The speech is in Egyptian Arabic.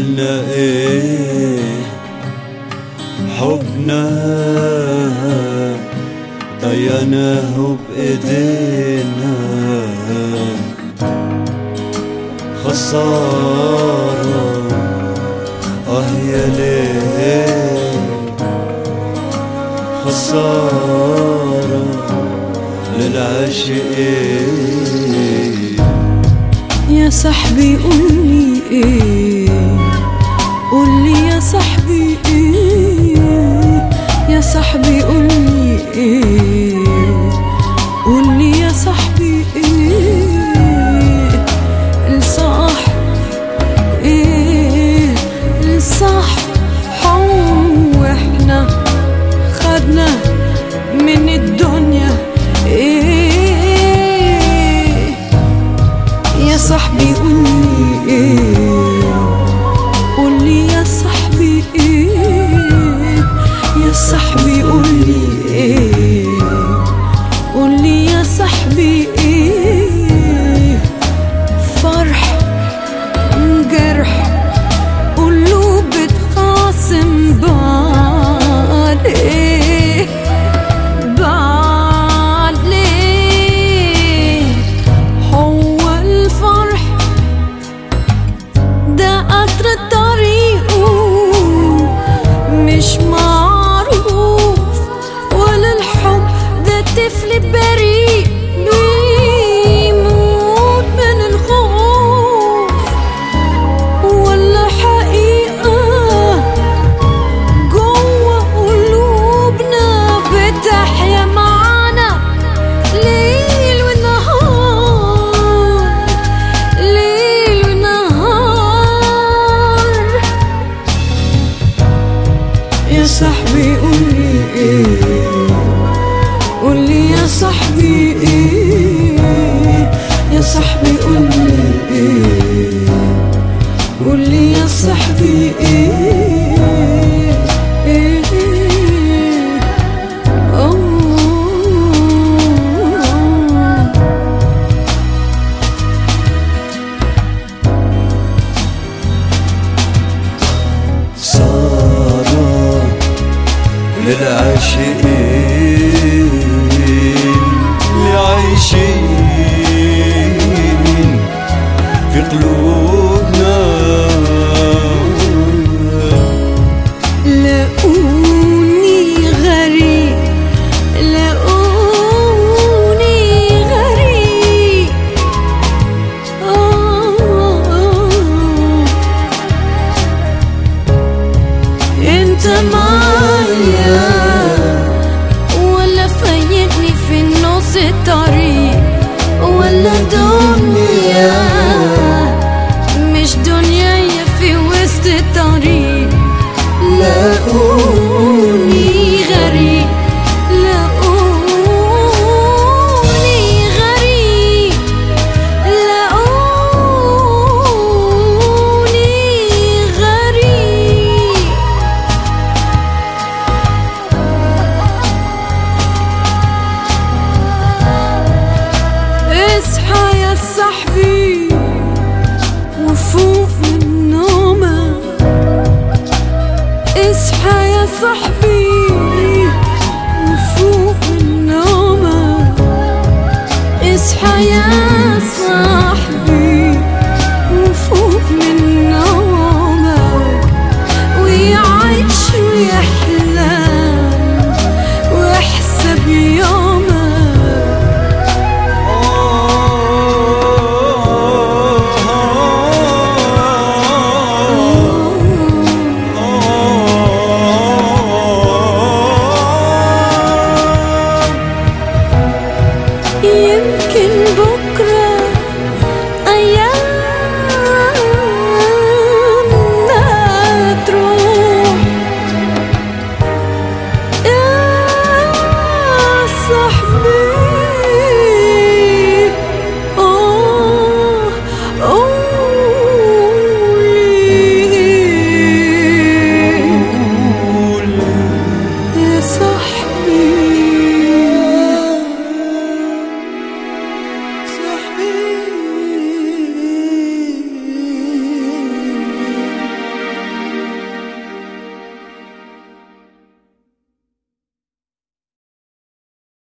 عملنا ايه حبنا ضيعناه بايدينا خسارة اه يا ليل خسارة للعاشقين يا صاحبي قولي ايه قولي يا صاحبي ايه يا صاحبي قولي ايه قولي يا صاحبي ايه الصح ايه الصح هو احنا خدنا من الدنيا ايه يا صاحبي قولي ايه قولي يا صاحبي ايه يا صاحبي قولي ايه قولي يا صاحبي ايه فرح جرح قلوب بتخاصم بعض ايه بعد ليه هو الفرح ده قطر طريقه مش معروف ولا الحب ده طفل بريء بيموت من الخوف ولا حقيقة جوه قلوبنا بتحيا معانا ليل ونهار ليل ونهار يا صاحبي قولي ايه قولي يا صاحبي ايه يا صاحبي قولي ايه قولي يا صاحبي ايه ايه أوه. سارة للعاشقين اللي عايشين في قلوبنا لقوني غريب لقوني غريب آه انت معايا ولا فايتني في النص الطريق ولا دنيا مش دنيا في وسط الطريق لاقوني غريب لاقوني غريب لاقوني غريب اصحى يا صاحبي وفوق من نومك اصحى يا صاحبي وفوق من نومك اصحى يا صاحبي